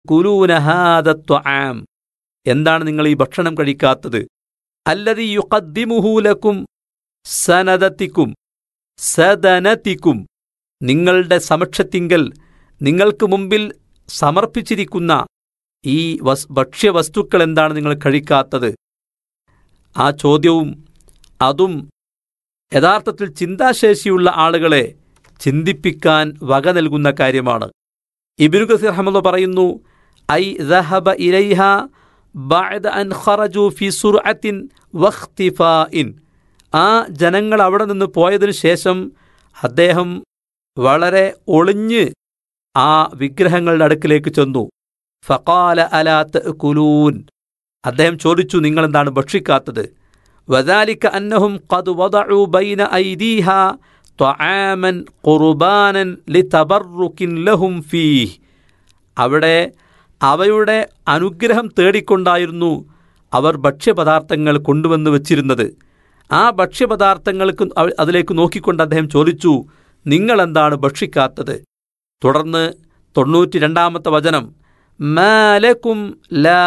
തഅ്കുലൂന ഹാദ ത്വആം എന്താണ് നിങ്ങൾ ഈ ഭക്ഷണം കഴിക്കാത്തത് അല്ലതി യുഖദ്ദിമുഹു ലക്കും സനദത്തിക്കും സദനത്തിക്കും നിങ്ങളുടെ സമക്ഷത്തിങ്കൽ നിങ്ങൾക്ക് മുമ്പിൽ സമർപ്പിച്ചിരിക്കുന്ന ഈ വസ് ഭക്ഷ്യവസ്തുക്കൾ എന്താണ് നിങ്ങൾ കഴിക്കാത്തത് ആ ചോദ്യവും അതും യഥാർത്ഥത്തിൽ ചിന്താശേഷിയുള്ള ആളുകളെ ചിന്തിപ്പിക്കാൻ വക നൽകുന്ന കാര്യമാണ് ഇബിനു കസീർ അഹമ്മദ് പറയുന്നു ഐ ദഹബ ഇലൈഹ ബഅദ അൻ ഖറജു ഫി സുർഅത്തിൻ വഖ്തിഫാഇൻ ആ ജനങ്ങൾ അവിടെ നിന്ന് പോയതിനു ശേഷം അദ്ദേഹം വളരെ ഒളിഞ്ഞ് ആ വിഗ്രഹങ്ങളുടെ അടുക്കിലേക്ക് ചെന്നു ഫഖാല അലാത്ത് കുലൂൻ അദ്ദേഹം ചോദിച്ചു നിങ്ങൾ എന്താണ് ഭക്ഷിക്കാത്തത് വദാലിക അന്നഹും ഖദ് വദഉ ബൈന ഐദീഹ ത്വആമൻ ഖുർബാനൻ ലിതബറുക്കിൻ ലഹും ഫീഹ് അവിടെ അവയുടെ അനുഗ്രഹം തേടിക്കൊണ്ടായിരുന്നു അവർ ഭക്ഷ്യപദാർത്ഥങ്ങൾ കൊണ്ടുവന്ന് വച്ചിരുന്നത് ആ ഭക്ഷ്യപദാർത്ഥങ്ങൾക്ക് അവ- അതിലേക്ക് നോക്കിക്കൊണ്ട് അദ്ദേഹം ചോദിച്ചു നിങ്ങളെന്താണ് ഭക്ഷിക്കാത്തത് തുടർന്ന് തൊണ്ണൂറ്റി രണ്ടാമത്തെ വചനം മാലക്കും ലാ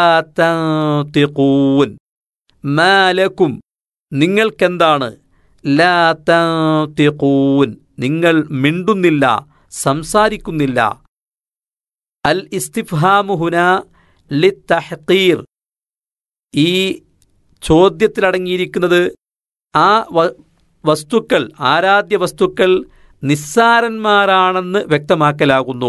തൻതിഖൂൻ മാലക്കും നിങ്ങൾക്കെന്താണ് ലാ തൻതിഖൂൻ നിങ്ങൾ മിണ്ടുന്നില്ല സംസാരിക്കുന്നില്ല അൽ ഇസ്തിഫ്ഹാമു ഹുന ലിത്തഹ്ഖീർ ഈ ചോദ്യത്തിലടങ്ങിയിരിക്കുന്നത് ആ വ- വസ്തുക്കൾ ആരാധ്യ വസ്തുക്കൾ നിസ്സാരന്മാരാണെന്ന് വ്യക്തമാക്കലാകുന്നു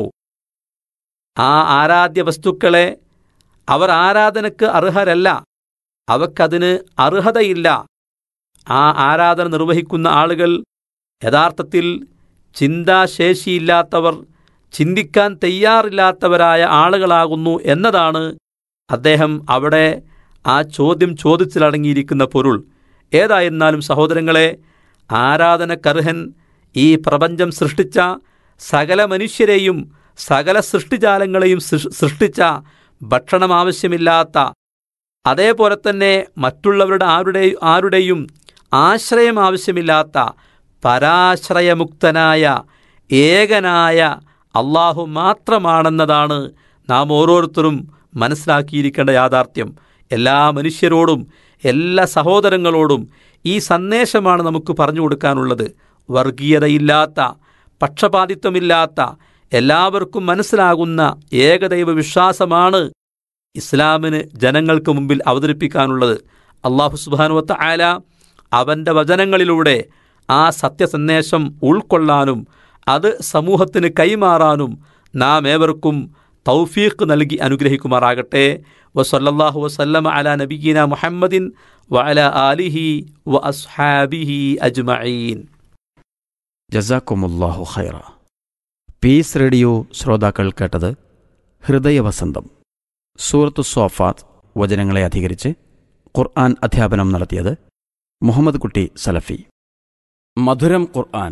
ആ ആരാധ്യ വസ്തുക്കളെ അവർ ആരാധനക്ക് അർഹരല്ല അവക്കതിന് അർഹതയില്ല ആ ആരാധന നിർവഹിക്കുന്ന ആളുകൾ യഥാർത്ഥത്തിൽ ചിന്താശേഷിയില്ലാത്തവർ ചിന്തിക്കാൻ തയ്യാറില്ലാത്തവരായ ആളുകളാകുന്നു എന്നതാണ് അദ്ദേഹം അവിടെ ആ ചോദ്യം ചോദിച്ചിലടങ്ങിയിരിക്കുന്ന പൊരുൾ ഏതായിരുന്നാലും സഹോദരങ്ങളെ ആരാധനക്കർഹൻ ഈ പ്രപഞ്ചം സൃഷ്ടിച്ച സകല മനുഷ്യരെയും സകല സൃഷ്ടിജാലങ്ങളെയും സൃ- സൃഷ്ടിച്ച ഭക്ഷണം ആവശ്യമില്ലാത്ത അതേപോലെ തന്നെ മറ്റുള്ളവരുടെ ആരുടെ ആരുടെയും ആശ്രയം ആവശ്യമില്ലാത്ത പരാശ്രയമുക്തനായ ഏകനായ അള്ളാഹു മാത്രമാണെന്നതാണ് നാം ഓരോരുത്തരും മനസ്സിലാക്കിയിരിക്കേണ്ട യാഥാർത്ഥ്യം എല്ലാ മനുഷ്യരോടും എല്ലാ സഹോദരങ്ങളോടും ഈ സന്ദേശമാണ് നമുക്ക് പറഞ്ഞു കൊടുക്കാനുള്ളത് വർഗീയതയില്ലാത്ത പക്ഷപാതിത്വമില്ലാത്ത എല്ലാവർക്കും മനസ്സിലാകുന്ന ഏകദൈവ വിശ്വാസമാണ് ഇസ്ലാമിന് ജനങ്ങൾക്ക് മുമ്പിൽ അവതരിപ്പിക്കാനുള്ളത് അള്ളാഹു സുബാനുവത്ത ആല അവൻ്റെ വചനങ്ങളിലൂടെ ആ സത്യസന്ദേശം ഉൾക്കൊള്ളാനും അത് സമൂഹത്തിന് കൈമാറാനും നാം ഏവർക്കും തൗഫീഖ് നൽകി അനുഗ്രഹിക്കുമാറാകട്ടെ വസല്ലല്ലാഹു വസല്ലമ അല നബിഗീന മുഹമ്മദിൻ വഅല ആലിഹി വ അസ്ഹാബിഹി അജ്മഈൻ ജസാക്കുമുല്ലാഹു ഖൈറ പീസ് റേഡിയോ ശ്രോതാക്കൾ കേട്ടത് ഹൃദയവസന്തം സൂറത്തു സോഫാത്ത് വചനങ്ങളെ അധികരിച്ച് ഖുർആൻ അധ്യാപനം നടത്തിയത് മുഹമ്മദ് കുട്ടി സലഫി മധുരം ഖുർആൻ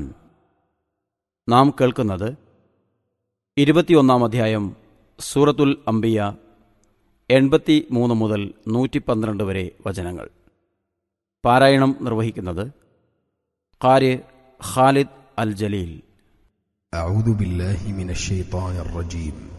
നാം കേൾക്കുന്നത് ഇരുപത്തിയൊന്നാം അധ്യായം സൂറത്തുൽ അംബിയ എൺപത്തി മൂന്ന് മുതൽ നൂറ്റി പന്ത്രണ്ട് വരെ വചനങ്ങൾ പാരായണം നിർവഹിക്കുന്നത് ഖാരി ഖാലിദ് അൽ ജലീൽ أعوذ بالله من الشيطان الرجيم